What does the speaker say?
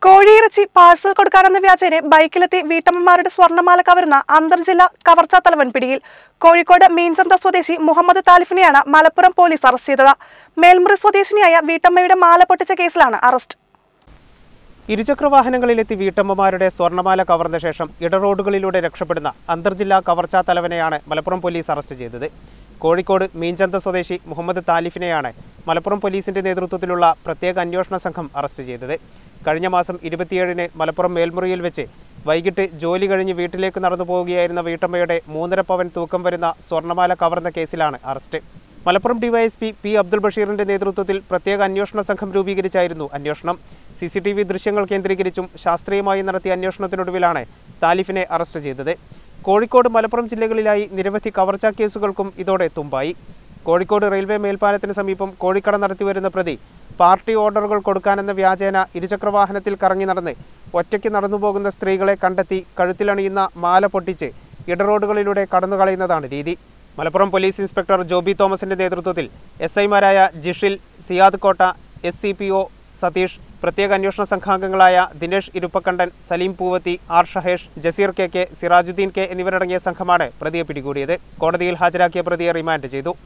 കോഴിയിറച്ചി പാഴ്സൽ കൊടുക്കാനെന്ന വ്യാജേനെ ബൈക്കിലെത്തി വീട്ടമ്മമാരുടെ സ്വർണ്ണമാല കവരുന്ന അന്തർജില്ലാ കവർച്ചാ തലവൻ പിടിയിൽ കോഴിക്കോട് മീൻചന്ത സ്വദേശി മുഹമ്മദ് താലിഫിനെയാണ് മലപ്പുറം പോലീസ് അറസ്റ്റ് ചെയ്തത് മേൽമുറി സ്വദേശിനിയായ വീട്ടമ്മയുടെ മാല പൊട്ടിച്ച കേസിലാണ് അറസ്റ്റ് ഇരുചക്രവാഹനങ്ങളിലെത്തി വീട്ടമ്മമാരുടെ സ്വർണ്ണമാല കവർന്ന ശേഷം ഇടറോഡുകളിലൂടെ രക്ഷപ്പെടുന്ന അന്തർജില്ലാ കവർച്ചാ തലവനെയാണ് മലപ്പുറം പോലീസ് അറസ്റ്റ് ചെയ്തത് കോഴിക്കോട് മീൻചന്ത സ്വദേശി മുഹമ്മദ് താലിഫിനെയാണ് മലപ്പുറം പോലീസിന്റെ നേതൃത്വത്തിലുള്ള പ്രത്യേക അന്വേഷണ സംഘം അറസ്റ്റ് ചെയ്തത് കഴിഞ്ഞ മാസം ഇരുപത്തിയേഴിന് മലപ്പുറം മേൽമുറിയിൽ വെച്ച് വൈകിട്ട് ജോലി കഴിഞ്ഞ് വീട്ടിലേക്ക് നടന്നു പോവുകയായിരുന്ന വീട്ടമ്മയുടെ മൂന്നര പവൻ തൂക്കം വരുന്ന സ്വർണ്ണമാല കവർന്ന കേസിലാണ് arrest Malappuram DYSP P Abdul ബഷീറിന്റെ നേതൃത്വത്തിൽ പ്രത്യേക അന്വേഷണ സംഘം രൂപീകരിച്ചായിരുന്നു അന്വേഷണം സി സി ടി വി ദൃശ്യങ്ങൾ കേന്ദ്രീകരിച്ചും ശാസ്ത്രീയമായി നടത്തിയ അന്വേഷണത്തിനൊടുവിലാണ് താലിഫിനെ അറസ്റ്റ് ചെയ്തത് കോഴിക്കോട് മലപ്പുറം ജില്ലകളിലായി നിരവധി കവർച്ചാ കേസുകൾക്കും ഇതോടെ തുമ്പായി കോഴിക്കോട് റെയിൽവേ മേൽപ്പാലത്തിന് സമീപം കോഴിക്കട നടത്തിവരുന്ന പ്രതി പാർട്ടി ഓർഡറുകൾ കൊടുക്കാനെന്ന വ്യാജേന ഇരുചക്രവാഹനത്തിൽ കറങ്ങി നടന്ന് ഒറ്റയ്ക്ക് നടന്നുപോകുന്ന സ്ത്രീകളെ കണ്ടെത്തി കഴുത്തിലണിയുന്ന മാല പൊട്ടിച്ച് ഇടറോഡുകളിലൂടെ കടന്നുകളയുന്നതാണ് രീതി മലപ്പുറം പോലീസ് ഇൻസ്പെക്ടർ ജോബി തോമസിന്റെ നേതൃത്വത്തിൽ എസ് ഐമാരായ Jishil Siyad Kotta S C P O Satheesh പ്രത്യേക അന്വേഷണ സംഘാംഗങ്ങളായ Dinesh Iruppakkandan Saleem Poovathi R Shahesh Jaseer K K Sirajuddeen K എന്നിവരടങ്ങിയ സംഘമാണ് പ്രതിയെ പിടികൂടിയത് കോടതിയിൽ ഹാജരാക്കിയ പ്രതിയെ റിമാൻഡ് ചെയ്തു